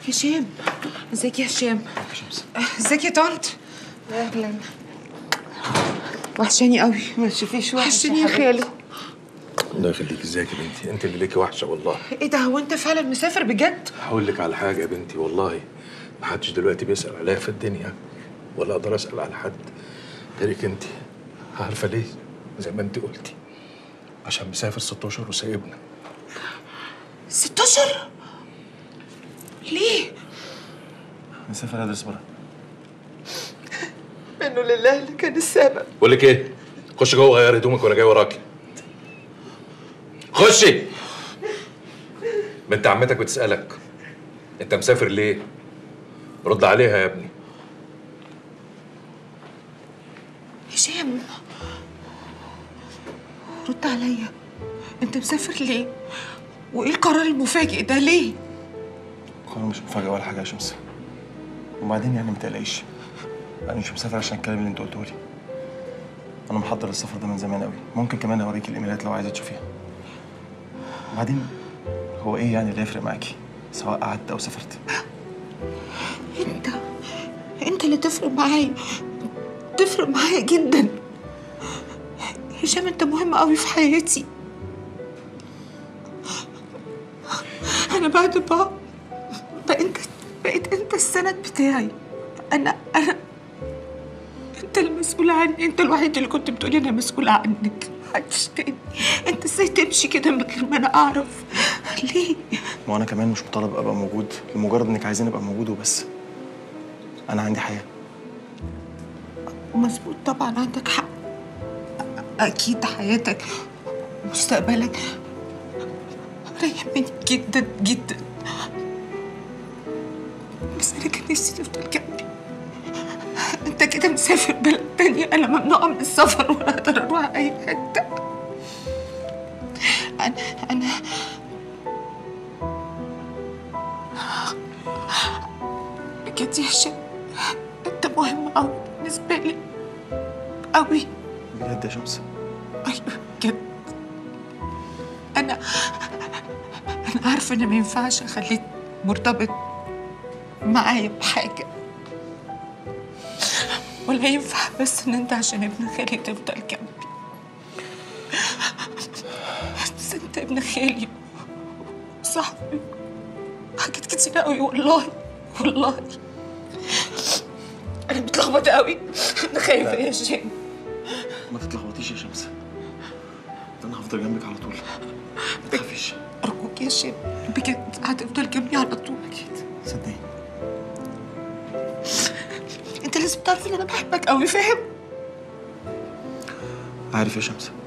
هشام ازيك يا هشام يا شمس ازيك يا طنط اهلا وحشاني قوي ما تشوفيش وحش وحشاني يا خالد الله يخليك ازيك يا بنتي انت اللي ليكي وحشه والله ايه ده هو انت فعلا مسافر بجد هقول لك على حاجه يا بنتي والله ما حدش دلوقتي بيسال عليا في الدنيا ولا اقدر اسال على حد غيرك انت عارفه ليه زي ما انت قلتي عشان مسافر ست اشهر وسايبنا ست اشهر ليه مسافر ادرس بره منه لله اللي كان السبب بقول لك ايه خش جوه غير هدومك وانا جاي وراكي خشي بنت عمتك بتسالك انت مسافر ليه رد عليها يا ابني هشام رد عليا انت مسافر ليه وايه القرار المفاجئ ده ليه قرار مش مفاجأة ولا حاجة يا شمس وبعدين يعني ما تقلقيش أنا مش مسافر عشان الكلام اللي أنت قلته لي أنا محضر السفر ده من زمان قوي ممكن كمان أوريك الإيميلات لو عايزة تشوفيها وبعدين هو إيه يعني اللي يفرق معاكي سواء قعدت أو سافرت انت انت اللي تفرق معايا تفرق معايا جدا هشام انت مهم قوي في حياتي انا بعد ما بقيت بقيت انت السند بتاعي انا انا انت المسؤول عني انت الوحيد اللي كنت بتقولي انا مسؤولة عنك محدش تاني انت ازاي تمشي كده من غير ما انا اعرف ليه وأنا كمان مش مطالب أبقى موجود لمجرد إنك عايزين أبقى موجود وبس أنا عندي حياة مظبوط طبعا عندك حق أكيد حياتك ومستقبلك قريب مني جدا جدا بس أنا كان نفسي تفضل جنبي أنت كده مسافر بلد تانية أنا ممنوعة من السفر ولا أقدر أروح أي حتة أنا أنا بجد يا هشام أنت مهم أوي بالنسبة لي أوي بجد يا شمس أيوة بجد أنا أنا عارفة إن ما ينفعش أخليك مرتبط معايا بحاجة ولا ينفع بس إن أنت عشان ابن خالي تفضل جنبي بس أنت ابن خالي صاحبي حاجات كتير أوي والله والله أنا متلخبطة أوي أنا خايفة يا هشام ما تتلخبطيش يا شمس ده أنا هفضل جنبك على طول ما تخافيش أرجوك يا هشام بجد هتفضل جنبي على طول أكيد صدقيني انت لازم تعرف ان انا بحبك قوي فاهم عارف يا شمس